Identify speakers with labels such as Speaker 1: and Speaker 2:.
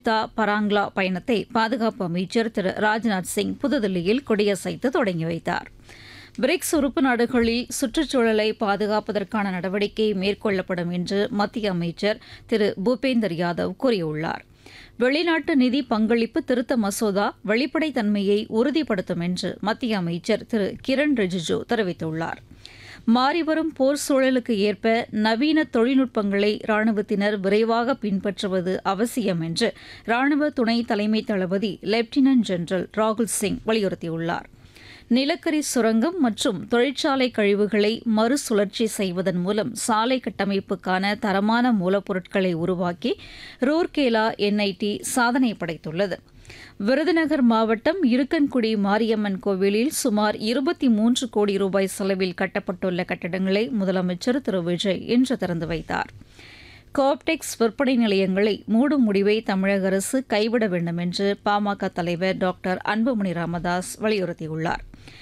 Speaker 1: தா பராங்லா பயணத்தை பாதுகாப்பு அமைச்சர் திரு ராஜ்நாத் சிங் புதுதில்லியில் கொடியசைத்து தொடங்கி வைத்தார் பிரிக்ஸ் உறுப்பு நாடுகளில் சுற்றுச்சூழலை பாதுகாப்பதற்கான நடவடிக்கை மேற்கொள்ளப்படும் என்று மத்திய அமைச்சர் திரு பூபேந்தர் யாதவ் கூறியுள்ளார் வெளிநாட்டு நிதி பங்களிப்பு திருத்த மசோதா வெளிப்படைத்தன்மையை உறுதிப்படுத்தும் என்று மத்திய அமைச்சர் திரு கிரண் ரிஜிஜு தெரிவித்துள்ளார் மாறிவரும் போர் சூழலுக்கு ஏற்ப நவீன தொழில்நுட்பங்களை ராணுவத்தினர் விரைவாக பின்பற்றுவது அவசியம் என்று ராணுவ துணை தலைமை தளபதி லெப்டினன்ட் ஜெனரல் ராகுல் சிங் வலியுறுத்தியுள்ளார் நிலக்கரி சுரங்கம் மற்றும் தொழிற்சாலை கழிவுகளை மறுசுழற்சி செய்வதன் மூலம் சாலை கட்டமைப்புக்கான தரமான மூலப்பொருட்களை உருவாக்கி ரூர்கேலா என்ஐடி சாதனை படைத்துள்ளது விருதுநகர் மாவட்டம் இருக்கன்குடி மாரியம்மன் கோவிலில் சுமார் இருபத்தி மூன்று கோடி ரூபாய் செலவில் கட்டப்பட்டுள்ள கட்டடங்களை முதலமைச்சர் திரு விஜய் இன்று திறந்து வைத்தார் கோப்டெக்ஸ் விற்பனை நிலையங்களை மூடும் முடிவை தமிழக அரசு கைவிட வேண்டும் என்று பாமக தலைவர் டாக்டர் அன்புமணி ராமதாஸ் வலியுறுத்தியுள்ளார்